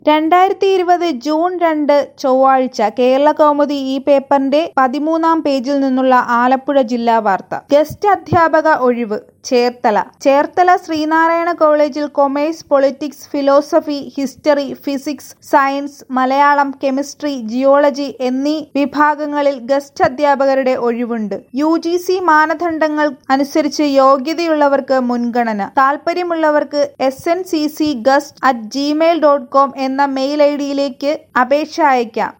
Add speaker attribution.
Speaker 1: രണ്ടായിരത്തി ഇരുപത് ജൂൺ രണ്ട് ചൊവ്വാഴ്ച കേരളകൗമുദി ഈ പേപ്പറിന്റെ പതിമൂന്നാം പേജിൽ നിന്നുള്ള ആലപ്പുഴ ജില്ലാ വാർത്ത ഗസ്റ്റ് അധ്യാപക ഒഴിവ് ചേർത്തല ചേർത്തല ശ്രീനാരായണ കോളേജിൽ commerce politics philosophy history physics science Malayalam chemistry geology എന്നീ വിഭാഗങ്ങളിൽ ഗസ്റ്റ് അധ്യാപകരുടെ ഒഴിവുണ്ട് യു ജി സി മാനദണ്ഡങ്ങൾ അനുസരിച്ച് യോഗ്യതയുള്ളവർക്ക് മുൻഗണന താൽപ്പര്യമുള്ളവർക്ക് S N C C guest at Gmail dot com എന്ന മെയിൽ ഐ ഡിയിലേക്ക് അപേക്ഷ അയക്കാം